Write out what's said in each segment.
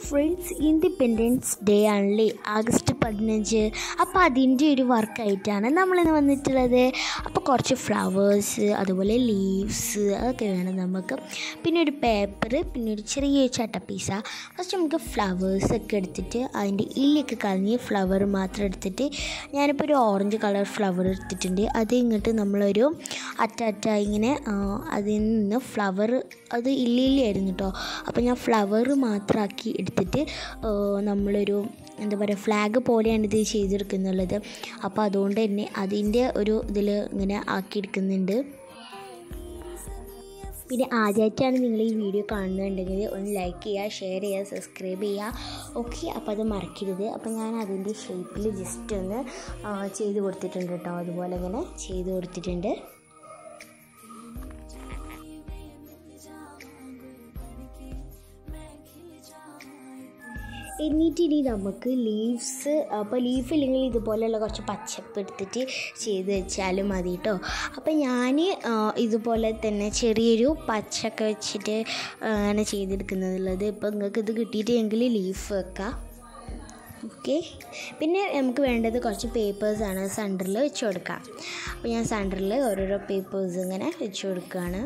friends independence day ആണല്ലേ August പതിനഞ്ച് അപ്പോൾ അതിൻ്റെ ഒരു വർക്കായിട്ടാണ് നമ്മളിന്ന് വന്നിട്ടുള്ളത് അപ്പോൾ കുറച്ച് ഫ്ലവേഴ്സ് അതുപോലെ ലീവ്സ് അതൊക്കെ വേണം നമുക്ക് പിന്നെ ഒരു പേപ്പർ പിന്നെ ഒരു ചെറിയ ചട്ടപ്പീസ ഫസ്റ്റ് നമുക്ക് ഫ്ലവേഴ്സ് ഒക്കെ എടുത്തിട്ട് അതിൻ്റെ ഇല്ലൊക്കെ കളഞ്ഞ് ഫ്ലവർ മാത്രം എടുത്തിട്ട് ഞാനിപ്പോൾ ഒരു ഓറഞ്ച് കളർ ഫ്ലവർ എടുത്തിട്ടുണ്ട് അത് ഇങ്ങോട്ട് നമ്മളൊരു അറ്റ അറ്റ ഇങ്ങനെ ആ, അതിൽ നിന്ന് ഫ്ലവർ അത് ഇല്ലില്ലായിരുന്നു കേട്ടോ അപ്പോൾ ഞാൻ ഫ്ലവർ മാത്രമാക്കി എടുത്തിട്ട് ആ, നമ്മളൊരു എന്താ പറയുക ഫ്ലാഗ് പോലെയാണ് ഇത് ചെയ്തെടുക്കുന്നുള്ളത് അപ്പോൾ അതുകൊണ്ട് തന്നെ അതിൻ്റെ ഒരു ഇതിൽ ഇങ്ങനെ ആക്കിയെടുക്കുന്നുണ്ട് പിന്നെ ആദ്യമായിട്ടാണ് നിങ്ങൾ ഈ വീഡിയോ കാണുന്നുണ്ടെങ്കിൽ ഒന്ന് ലൈക്ക് ചെയ്യുക ഷെയർ ചെയ്യുക സബ്സ്ക്രൈബ് ചെയ്യുക ഓക്കെ അപ്പോൾ അത് മറക്കരുത് അപ്പോൾ ഞാൻ അതിൻ്റെ ഷേപ്പിൽ ജസ്റ്റ് ഒന്ന് ആ, ചെയ്ത് കൊടുത്തിട്ടുണ്ട് കേട്ടോ അതുപോലെ ഇങ്ങനെ ചെയ്ത് കൊടുത്തിട്ടുണ്ട് എന്നിട്ട് ഇനി നമുക്ക് ലീവ്സ് അപ്പോൾ ലീഫ് ഇല്ലെങ്കിൽ ഇതുപോലെയുള്ള കുറച്ച് പച്ചപ്പ് എടുത്തിട്ട് ചെയ്ത് വെച്ചാലും മതി കേട്ടോ അപ്പോൾ ഞാൻ ഇതുപോലെ തന്നെ ചെറിയൊരു പച്ചൊക്കെ വെച്ചിട്ട് ആ, ആണ് ചെയ്തെടുക്കുന്നുള്ളത് ഇപ്പോൾ നിങ്ങൾക്ക് ഇത് കിട്ടിയിട്ടെങ്കിൽ ലീഫ് വെക്കാം ഓക്കെ പിന്നെ നമുക്ക് വേണ്ടത് കുറച്ച് പേപ്പേഴ്സാണ് സെൻറ്ററിൽ വെച്ച് കൊടുക്കാം അപ്പോൾ ഞാൻ സെൻറ്ററിൽ ഓരോരോ പേപ്പേഴ്സ് ഇങ്ങനെ വെച്ച് കൊടുക്കുകയാണ്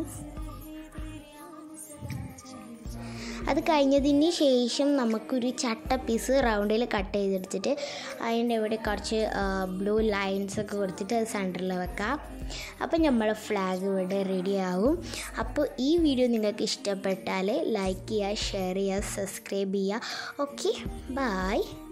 അത് കഴിഞ്ഞതിന് ശേഷം നമുക്കൊരു ചട്ട പീസ് റൗണ്ടിൽ കട്ട് ചെയ്തെടുത്തിട്ട് അതിൻ്റെ ഇവിടെ കുറച്ച് ബ്ലൂ ലൈൻസ് ഒക്കെ കൊടുത്തിട്ട് അത് സെൻറ്ററിൽ വെക്കാം അപ്പോൾ നമ്മളെ ഫ്ലാഗ് ഇവിടെ റെഡി ആവും അപ്പോൾ ഈ വീഡിയോ നിങ്ങൾക്ക് ഇഷ്ടപ്പെട്ടാൽ ലൈക്ക് ചെയ്യുക ഷെയർ ചെയ്യുക സബ്സ്ക്രൈബ് ചെയ്യുക ഓക്കെ ബായ്